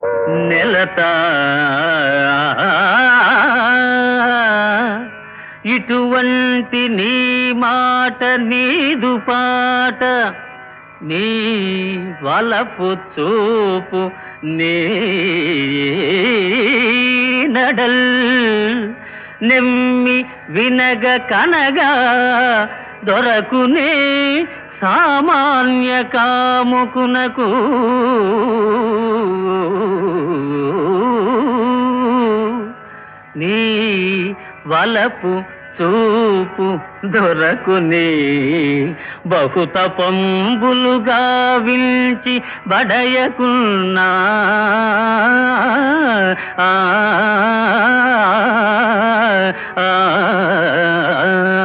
నెలత ఇటువంటి నీ మాట నీదు పాట నీ వలపు చూపు నీ నడల్ నెమ్మి వినగ కనగా దొరకునే సామాన్య కాముకునకు నీ వలపు చూపు దొరకుని బహుత పంబులుగా విల్చి బడయకున్నా ఆ, ఆ, ఆ,